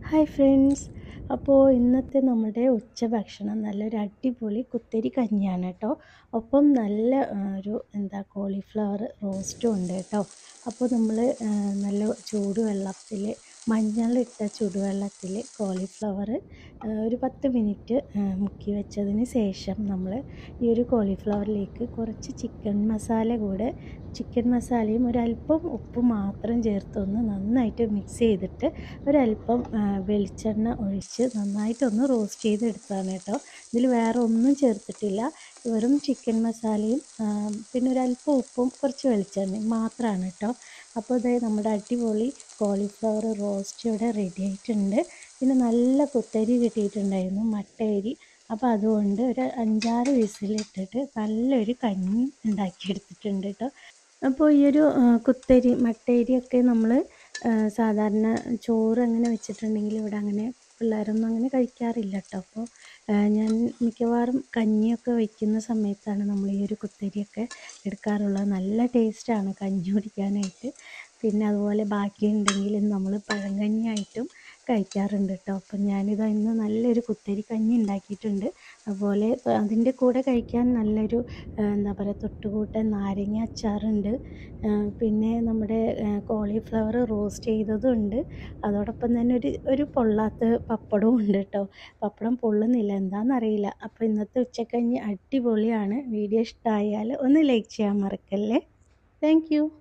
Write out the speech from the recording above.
hi friends അപ്പോൾ ഇന്നത്തെ നമ്മുടെ ഉച്ചഭക്ഷണം നല്ലൊരു അടിപൊളി കുത്തരി കഞ്ഞിയാണ് കേട്ടോ ഒപ്പം നല്ല ആ, ഒരു എന്താ കോളിഫ്ലവർ റോസ്റ്റും ഉണ്ട് കേട്ടോ അപ്പോൾ നമ്മൾ നല്ല ചൂടുവെള്ളത്തിൽ മഞ്ഞളിട്ട ചൂടുവെള്ളത്തിൽ കോളിഫ്ലവർ ഒരു പത്ത് മിനിറ്റ് ആ, മുക്കി വെച്ചതിന് ശേഷം നമ്മൾ ഈ ഒരു കോളിഫ്ലവറിലേക്ക് കുറച്ച് ചിക്കൻ മസാല കൂടെ ചിക്കൻ മസാലയും ഒരല്പം ഉപ്പ് മാത്രം ചേർത്തൊന്ന് നന്നായിട്ട് മിക്സ് ചെയ്തിട്ട് ഒരല്പം ആ, വെളിച്ചെണ്ണ ഒഴിച്ച് നന്നായിട്ടൊന്ന് റോസ്റ്റ് ചെയ്തെടുത്തതാണ് കേട്ടോ ഇതിൽ വേറെ ഒന്നും ചേർത്തിട്ടില്ല വെറും ചിക്കൻ മസാലയും ആ, പിന്നെ ഒരല്പം ഉപ്പും കുറച്ച് വെളിച്ചെണ്ണയും മാത്രമാണ് കേട്ടോ അപ്പോൾ ഇതായി നമ്മുടെ അടിപൊളി കോളിഫ്ലവർ റോസ്റ്റ് ഇവിടെ റെഡി ആയിട്ടുണ്ട് പിന്നെ നല്ല കുത്തരി കിട്ടിയിട്ടുണ്ടായിരുന്നു മട്ടയരി അപ്പോൾ അതുകൊണ്ട് ഒരു അഞ്ചാറ് വിസിലിട്ടിട്ട് നല്ലൊരു കഞ്ഞി ഉണ്ടാക്കിയെടുത്തിട്ടുണ്ട് കേട്ടോ അപ്പോൾ ഈ ഒരു ആ, കുത്തരി മട്ടയരിയൊക്കെ നമ്മൾ സാധാരണ ചോറ് അങ്ങനെ വെച്ചിട്ടുണ്ടെങ്കിൽ ഇവിടെ അങ്ങനെ പിള്ളേരൊന്നും അങ്ങനെ കഴിക്കാറില്ല കേട്ടോ അപ്പോൾ ഞാൻ മിക്കവാറും കഞ്ഞിയൊക്കെ വയ്ക്കുന്ന സമയത്താണ് നമ്മൾ ഈ ഒരു കുത്തരിയൊക്കെ എടുക്കാറുള്ളത് നല്ല ടേസ്റ്റാണ് കഞ്ഞി കുടിക്കാനായിട്ട് പിന്നെ അതുപോലെ ബാക്കിയുണ്ടെങ്കിൽ നമ്മൾ പഴങ്കഞ്ഞിയായിട്ടും കഴിക്കാറുണ്ട് കേട്ടോ അപ്പം ഞാനിത് ഇന്ന് നല്ലൊരു കുത്തരി കഞ്ഞി ഉണ്ടാക്കിയിട്ടുണ്ട് അതുപോലെ അതിൻ്റെ കൂടെ കഴിക്കാൻ നല്ലൊരു ആ, എന്താ പറയുക തൊട്ടുകൂട്ടൻ നാരങ്ങ അച്ചാറുണ്ട് ആ, പിന്നെ നമ്മുടെ കോളിഫ്ലവർ റോസ്റ്റ് ചെയ്തതും ഉണ്ട് അതോടൊപ്പം തന്നെ ഒരു ഒരു പൊള്ളാത്ത പപ്പടവും ഉണ്ട് കേട്ടോ പപ്പടം പൊള്ളുന്നില്ല എന്താണെന്നറിയില്ല അപ്പോൾ ഇന്നത്തെ ഉച്ചക്കഞ്ഞി അടിപൊളിയാണ് വീഡിയോ ഇഷ്ടമായാൽ ഒന്ന് ലൈക്ക് ചെയ്യാൻ മറക്കല്ലേ താങ്ക്